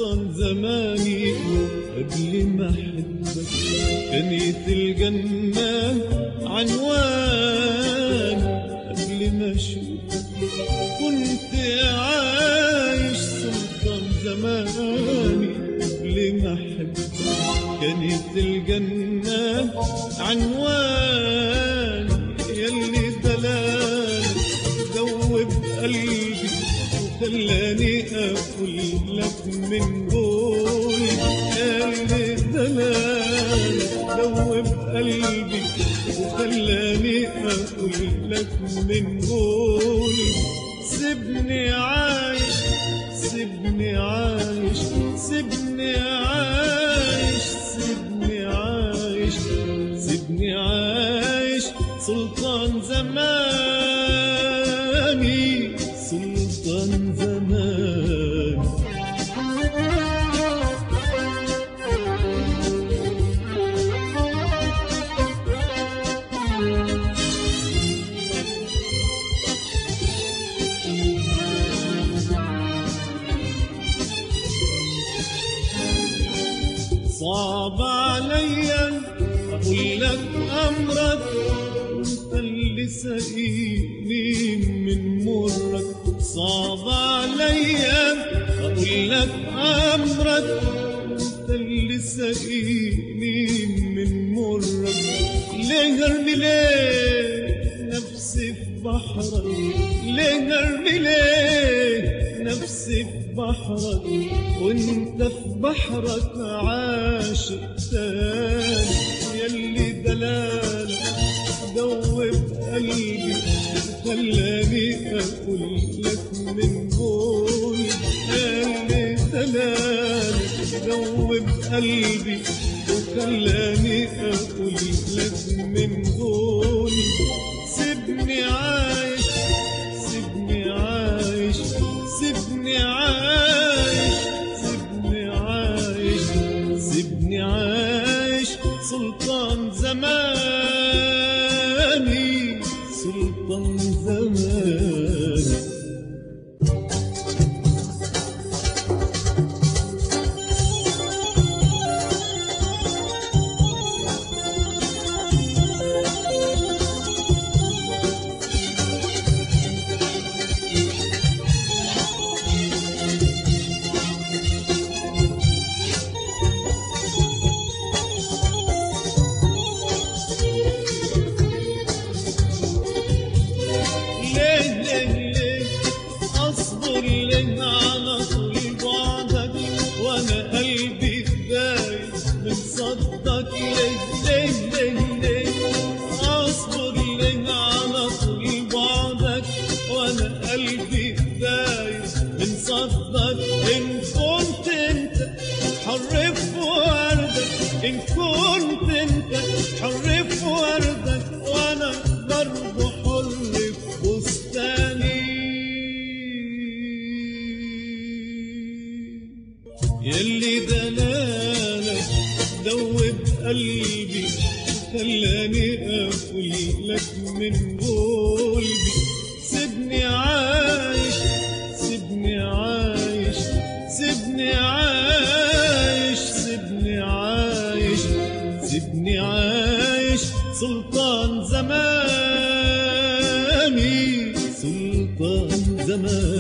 سلطان زماني قبل ما احبك كانت الجنة عنوان قبل ما اشوفك كنت عايش سلطان زماني قبل ما احبك كانت الجنة عنوان يلي دلالك دوب قلبي وخلاني اقول لك من قولي يلي دلالك دوب قلبي وخلاني اقول لك من قولي سيبني عايش سيبني عايش سيبني عايش سيبني عايش سيبني عايش سلطان زماني سلطان زماني صعب عليا اقول لك امرك وانت اللي سقيني من مرك صعب عليا اقول لك امرك وانت اللي سقيني من مرك ليه ارمي ليه نفسي في بحرك ليه ارمي ليه نفسي في بحرك وانت في بحرك عاشق تاني يلي دلالك دوب قلبي خلاني اقول لك من قولي يلي دلالك دوب قلبي وخلاني اقول لك من قولي سيبني عايش سيبني عايش سيبني عايش سيبني عايش سيبني عايش سلطان زماني سلطان زماني ليه ليه ليه اصبر ليه على طول بعدك وانا قلبي دايب من صدك ليه ليه ليه ليه اصبر ليه على طول بعدك وانا قلبي دايب من صدك ان كنت انت حر في وردك ان كنت انت حر في وردك وانا برضه حر في بستاني يلي دلالك دوب قلبي خلاني اقول لك من قلبي سيبني عايش سيبني عايش سيبني عايش سيبني عايش سيبني عايش سلطان زماني سلطان زماني